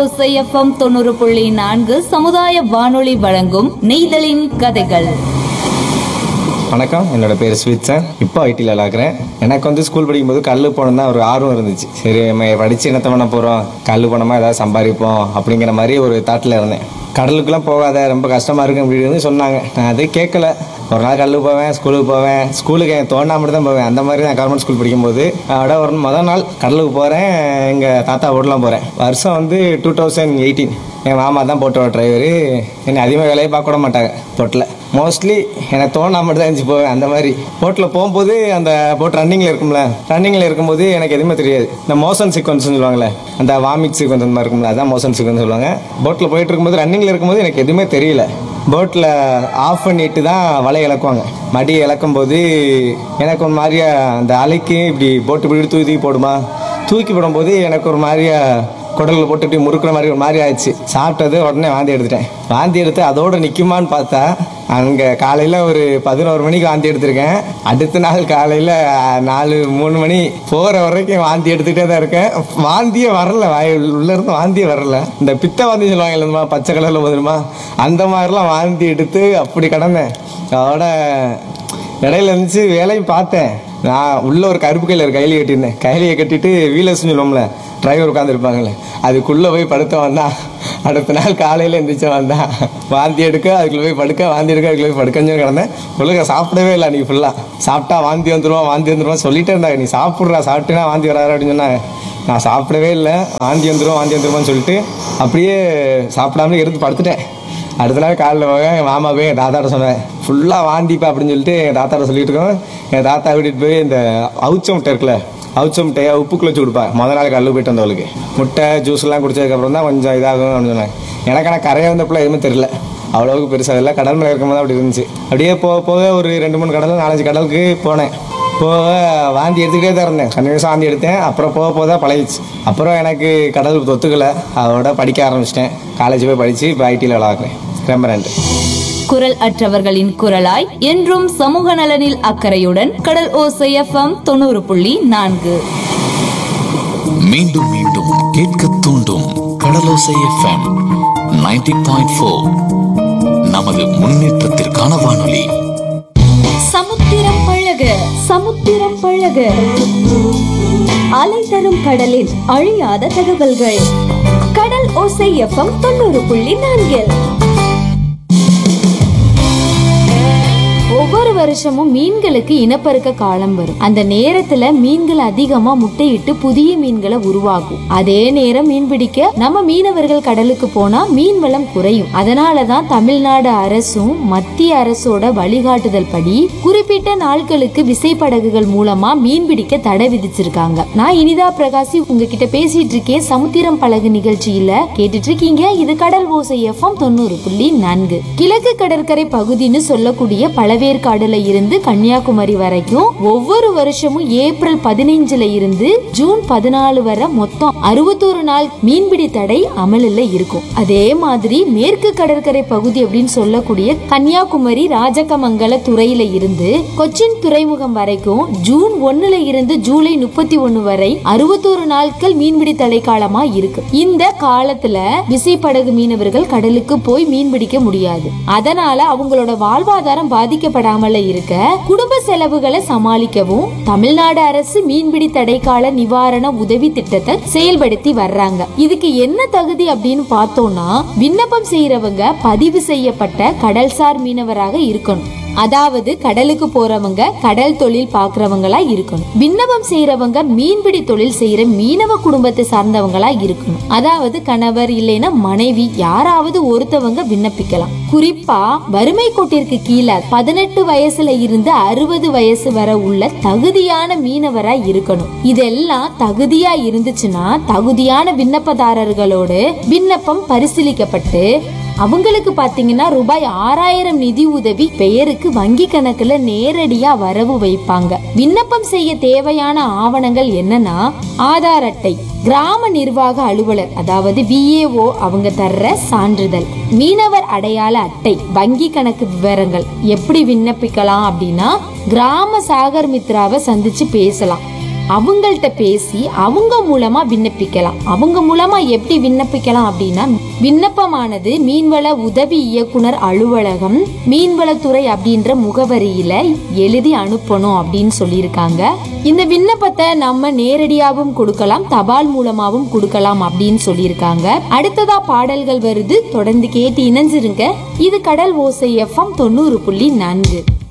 ஓசை எஃப்எம் தொண்ணூறு புள்ளி நான்கு சமுதாய வானொலி வழங்கும் நெய்தலின் கதைகள் வணக்கம் என்னோட பேர் ஸ்விட்சன் இப்போ ஐடியில் விளாக்குறேன் எனக்கு வந்து ஸ்கூல் படிக்கும்போது கல் போகணும் தான் ஒரு ஆர்வம் இருந்துச்சு சரி நம்ம படித்து என்னத்த பண்ண போகிறோம் கல் போனோமா ஏதாவது சம்பாதிப்போம் அப்படிங்கிற மாதிரி ஒரு தாட்டில் இருந்தேன் கடலுக்குலாம் போகாத ரொம்ப கஷ்டமாக இருக்கு அப்படின்னு சொன்னாங்க நான் அது கேட்கல ஒரு நாள் கல்லுக்கு போவேன் ஸ்கூலுக்கு போவேன் ஸ்கூலுக்கு எனக்கு தோணா மட்டும் தான் போவேன் அந்த மாதிரி நான் கவர்மெண்ட் ஸ்கூல் படிக்கும்போது அதோட ஒரு முதல் நாள் கடலுக்கு போகிறேன் எங்கள் தாத்தா ஓடலாம் போகிறேன் வருஷம் வந்து டூ தௌசண்ட் எயிட்டீன் என் மாமா தான் போட்டோ டிரைவரு என்னை அதிகமாக வேலையை பார்க்க விட மாட்டாங்க போட்டில் மோஸ்ட்லி எனக்கு தோணா மட்டும் தான் இருந்துச்சு போவேன் அந்த மாதிரி போட்டில் போகும்போது அந்த போட் ரன்னிங்கில் இருக்கும்ல ரன்னிங்கில் இருக்கும்போது எனக்கு எதுவுமே தெரியாது இந்த மோஷன் சீக்வன்ஸ் சொல்லுவாங்கல்ல அந்த வாமிட் சீக்வன்ஸ் அந்த மாதிரி இருக்கும்ல அதான் மோஷன் சீக்வன்ஸ் சொல்லுவாங்க போட்டில் போயிட்டு இருக்கும்போது ரன்னிங்கில் இருக்கும்போது எனக்கு எதுவுமே தெரியல போட்டில் ஆஃப் பண்ணிட்டு தான் வலை இழக்குவாங்க மடி இழக்கும் போது எனக்கு ஒரு மாதிரியா அந்த அலைக்கு இப்படி போட்டு இப்படி தூக்கி தூக்கி போடுமா தூக்கி போடும்போது எனக்கு ஒரு மாதிரியா குடலில் போட்டு இப்படி முறுக்குற மாதிரி ஒரு மாதிரி ஆயிடுச்சு சாப்பிட்டது உடனே வாந்தி எடுத்துட்டேன் வாந்தி எடுத்து அதோட நிற்குமான்னு பார்த்தா அங்கே காலையில் ஒரு பதினோரு மணிக்கு வாந்தி எடுத்திருக்கேன் அடுத்த நாள் காலையில் நாலு மூணு மணி போகிற வரைக்கும் வாந்தி எடுத்துகிட்டே தான் இருக்கேன் வாந்தியே வரல வாய் உள்ளேருந்து வாந்தியே வரல இந்த பித்த வாந்தி சொல்லுவாங்க இல்லைமா பச்சை கலரில் போதுமா அந்த மாதிரிலாம் வாந்தி எடுத்து அப்படி கிடந்தேன் அதோட இடையில இருந்துச்சு வேலையும் பார்த்தேன் நான் உள்ள ஒரு கருப்பு கையில் ஒரு கைலியை கட்டியிருந்தேன் கைலியை கட்டிட்டு வீலர்ஸ் சொல்லுவோம்ல டிரைவர் உட்காந்துருப்பாங்களே அதுக்குள்ளே போய் படுத்த வந்தான் அடுத்த நாள் காலையில் எந்திரிச்சு வந்தான் வாந்தி எடுக்க அதுக்குள்ளே போய் படுக்க வாந்தி எடுக்க அதுக்குள்ளே போய் படுக்கன்னு கிடந்தேன் ஒழுங்கா சாப்பிடவே இல்லை அன்றைக்கி ஃபுல்லாக சாப்பிட்டா வாந்தி வந்துருவான் வாந்தி வந்துருவான் சொல்லிட்டே இருந்தாங்க நீ சாப்பிட்றா சாப்பிட்டுனா வாந்தி வராது அப்படின்னு சொன்னாங்க நான் சாப்பிடவே இல்லை வாந்தி வந்துடும் வாந்தி வந்துருமான்னு சொல்லிட்டு அப்படியே சாப்பிடாமலே இருந்து படுத்துட்டேன் அடுத்த நாள் காலையில் போக எங்கள் மாமா போய் எங்கள் தாத்தாட்ட சொன்னேன் ஃபுல்லாக வாந்திப்பா அப்படின்னு சொல்லிட்டு எங்கள் தாத்தாட்ட சொல்லிட்டு இருக்கோம் எங்கள் தாத்தா கூட்டிகிட்டு போய் இந்த அவுச்ச முட்டை இருக்குல்ல அவுச்ச முட்டையை உப்புக்குள்ள வச்சு கொடுப்பா முத நாள் கல்லு போயிட்டு வந்தவளுக்கு முட்டை ஜூஸ்லாம் குடிச்சதுக்கப்புறம் தான் கொஞ்சம் இதாகும் அப்படின்னு சொன்னாங்க எனக்கு ஆனால் கரையை வந்தப்பல எதுவுமே தெரியல அவ்வளோவுக்கு பெருசாக இல்லை கடல் மேலே இருக்கும்போது அப்படி இருந்துச்சு அப்படியே போக போக ஒரு ரெண்டு மூணு கடல் நாலஞ்சு கடலுக்கு போனேன் போக வாந்தி எடுத்துக்கிட்டே தான் இருந்தேன் கண்டினியூஸாக வாந்தி எடுத்தேன் அப்புறம் போக போக தான் பழகிச்சு அப்புறம் எனக்கு கடல் ஒத்துக்கலை அதோட படிக்க ஆரம்பிச்சிட்டேன் காலேஜ் போய் படித்து இப்போ ஐடியில் விளாட்றேன் ரொம்ப நன்றி குரல் அற்றவர்களின் குரலாய் என்றும் சமூக நலனில் அக்கறையுடன் கடல் ஓசை எஃப்எம் தொண்ணூறு புள்ளி நான்கு மீண்டும் மீண்டும் கேட்க தூண்டும் கடலோசை எஃப்எம் 90.4 பாயிண்ட் ஃபோர் நமது முன்னேற்றத்திற்கான வானொலி சமுத்திரம் பழக சமுத்திரம் பழக அலை தரும் கடலில் அழியாத தகவல்கள் கடல் ஓசை எஃப்எம் தொண்ணூறு புள்ளி நான்கில் ஒவ்வொரு வருஷமும் மீன்களுக்கு இனப்பெருக்க காலம் வரும் அந்த நேரத்துல மீன்கள் அதிகமா முட்டையிட்டு புதிய மீன்களை உருவாகும் அதே நேரம் மீன் பிடிக்க நம்ம மீனவர்கள் கடலுக்கு போனா மீன் வளம் குறையும் அதனாலதான் தமிழ்நாடு அரசும் மத்திய அரசோட வழிகாட்டுதல் படி குறிப்பிட்ட நாட்களுக்கு விசைப்படகுகள் மூலமா மீன் பிடிக்க தடை விதிச்சிருக்காங்க நான் இனிதா பிரகாசி உங்ககிட்ட பேசிட்டு இருக்கேன் சமுத்திரம் பழகு நிகழ்ச்சியில கேட்டுட்டு இருக்கீங்க இது கடல் ஓசை எஃப்எம் தொண்ணூறு புள்ளி நான்கு கிழக்கு கடற்கரை பகுதின்னு சொல்லக்கூடிய பழவேற்காடுல இருந்து கன்னியாகுமரி வரைக்கும் ஒவ்வொரு வருஷமும் ஏப்ரல் பதினைஞ்சுல இருந்து ஜூன் பதினாலு வரை மொத்தம் அறுபத்தோரு நாள் மீன்பிடி தடை அமலில் இருக்கும் அதே மாதிரி மேற்கு கடற்கரை பகுதி அப்படின்னு சொல்லக்கூடிய கன்னியாகுமரி ராஜகமங்கல துறையில இருந்து கொச்சின் துறைமுகம் வரைக்கும் ஜூன் ஒண்ணுல இருந்து ஜூலை முப்பத்தி ஒண்ணு வரை அறுபத்தோரு நாட்கள் மீன்பிடி தடை காலமா இருக்கு இந்த காலத்துல விசைப்படகு மீனவர்கள் கடலுக்கு போய் மீன் பிடிக்க முடியாது அதனால அவங்களோட வாழ்வாதாரம் பாதிக்கப்படாமல இருக்க குடும்ப செலவுகளை சமாளிக்கவும் தமிழ்நாடு அரசு மீன்பிடி தடைக்கால நிவாரண உதவி திட்டத்தை செயல்படுத்தி வர்றாங்க இதுக்கு என்ன தகுதி அப்படின்னு பார்த்தோம்னா விண்ணப்பம் செய்யறவங்க பதிவு செய்யப்பட்ட கடல்சார் மீனவராக இருக்கணும் அதாவது கடலுக்கு போறவங்க கடல் தொழில் பாக்குறவங்களா இருக்கணும் விண்ணப்பம் செய்யறவங்க மீன்பிடி தொழில் செய்யற மீனவ குடும்பத்தை சார்ந்தவங்களா இருக்கணும் அதாவது கணவர் இல்லைன்னா மனைவி யாராவது ஒருத்தவங்க விண்ணப்பிக்கலாம் குறிப்பா வறுமை கோட்டிற்கு கீழே பதினெட்டு வயசுல இருந்து அறுபது வயசு வரை உள்ள தகுதியான மீனவரா இருக்கணும் இதெல்லாம் தகுதியா இருந்துச்சுன்னா தகுதியான விண்ணப்பதாரர்களோடு விண்ணப்பம் பரிசீலிக்கப்பட்டு அவங்களுக்கு பாத்தீங்கன்னா ரூபாய் ஆறாயிரம் நிதி உதவி பெயருக்கு வங்கி கணக்குல நேரடியா வரவு வைப்பாங்க விண்ணப்பம் செய்ய தேவையான ஆவணங்கள் என்னன்னா ஆதார் அட்டை கிராம நிர்வாக அலுவலர் அதாவது விஏஓ அவங்க தர்ற சான்றிதழ் மீனவர் அடையாள அட்டை வங்கி கணக்கு விவரங்கள் எப்படி விண்ணப்பிக்கலாம் அப்படின்னா கிராம சாகர் மித்ராவை சந்திச்சு பேசலாம் அவங்கள்ட்ட பேசி அவங்க மூலமா விண்ணப்பிக்கலாம் அவங்க மூலமா எப்படி விண்ணப்பிக்கலாம் அப்படின்னா விண்ணப்பமானது மீன்வள உதவி இயக்குனர் அலுவலகம் மீன்வளத்துறை அப்படின்ற முகவரியில எழுதி அனுப்பணும் அப்படின்னு சொல்லியிருக்காங்க இந்த விண்ணப்பத்தை நம்ம நேரடியாகவும் கொடுக்கலாம் தபால் மூலமாவும் கொடுக்கலாம் அப்படின்னு சொல்லியிருக்காங்க அடுத்ததா பாடல்கள் வருது தொடர்ந்து கேட்டு இணைஞ்சிருங்க இது கடல் ஓசை எஃப்எம் தொண்ணூறு புள்ளி நான்கு